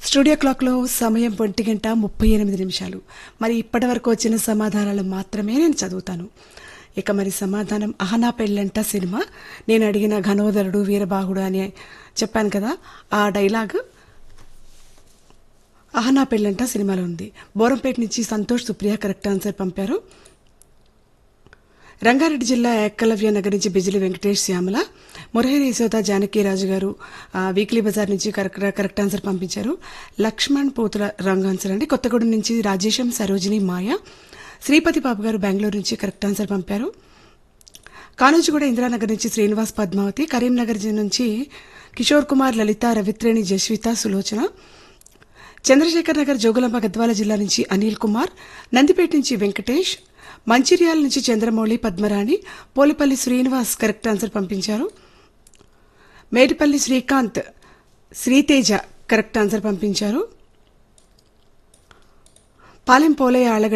studio క్లాక్లో సమయం ఒంటి గంట ముప్పై ఎనిమిది నిమిషాలు మరి ఇప్పటి వరకు వచ్చిన సమాధానాలు మాత్రమే నేను చదువుతాను ఇక మరి సమాధానం అహనా పెళ్ళంట సినిమా నేను అడిగిన ఘనోదరుడు వీరబాహుడు అని చెప్పాను కదా ఆ డైలాగ్ అహనా పెళ్ళంట సినిమాలో ఉంది బోరంపేట నుంచి సంతోష్ సుప్రియ కరెక్ట్ ఆన్సర్ పంపారు రంగారెడ్డి జిల్లా ఏకలవ్య నగర్ నుంచి బిజిలి వెంకటేష్ శ్యామల మురహరి యశోద జానకీరాజు గారు ఆ, వీక్లీ బజార్ నుంచి కరెక్ట్ కరెక్ట్ ఆన్సర్ పంపించారు లక్ష్మణ్ పోతుల రాంగ్ ఆన్సర్ అండి కొత్తగూడెం నుంచి రాజేశం సరోజిని మాయ శ్రీపతి బాబు గారు బెంగళూరు నుంచి కరెక్ట్ ఆన్సర్ పంపారు కానూజిగూడ ఇందిరానగర్ నుంచి శ్రీనివాస్ పద్మావతి కరీంనగర్ జి- నుంచి కిషోర్ కుమార్ లలిత రవిత్రేణి జస్విత సులోచన చంద్రశేఖర్ నగర్ జోగులాంబ గద్వాల జిల్లా నుంచి అనిల్ కుమార్ నందిపేట నుంచి వెంకటేష్ మంచిర్యాల నుంచి చంద్రమౌళి పద్మరాణి పోలిపల్లి శ్రీనివాస్ కరెక్ట్ ఆన్సర్ పంపించారు మేడిపల్లి శ్రీకాంత్ శ్రీతేజ కరెక్ట్ ఆన్సర్ పంపించారు పాలెం పోలయ్య ఆళ్ళగడ్డ